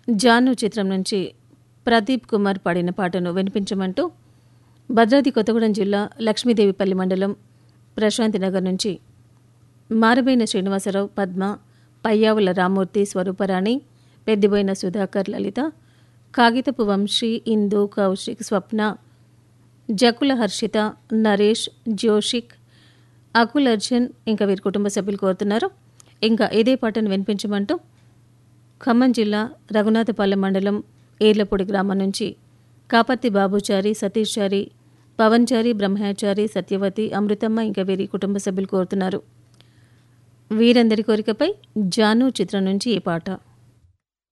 జాను చిత్రం నుంచి ప్రదీప్ కుమార్ పాడిన పాటను వినిపించమంటూ భద్రాద్రి కొత్తగూడెం జిల్లా లక్ష్మీదేవిపల్లి మండలం ప్రశాంతి నగర్ నుంచి మారబైన శ్రీనివాసరావు పద్మ పయ్యావుల రామూర్తి స్వరూపరాణి పెద్దిబోయిన సుధాకర్ లలిత కాగితపు వంశీ ఇందు కౌశిక్ స్వప్న జకుల హర్షిత నరేష్ జోషిక్ అకుల్ అర్జున్ ఇంకా వీరి కుటుంబ సభ్యులు కోరుతున్నారు ఇంకా ఇదే పాటను వినిపించమంటూ ఖమ్మం జిల్లా రఘునాథపాలెం మండలం ఏర్లపూడి గ్రామం నుంచి కాపర్తి బాబుచారి సతీష్ చారి పవన్ చారి బ్రహ్మచారి సత్యవతి అమృతమ్మ ఇంకా వీరి కుటుంబ సభ్యులు కోరుతున్నారు వీరందరి కోరికపై జాను చిత్రం నుంచి ఈ పాట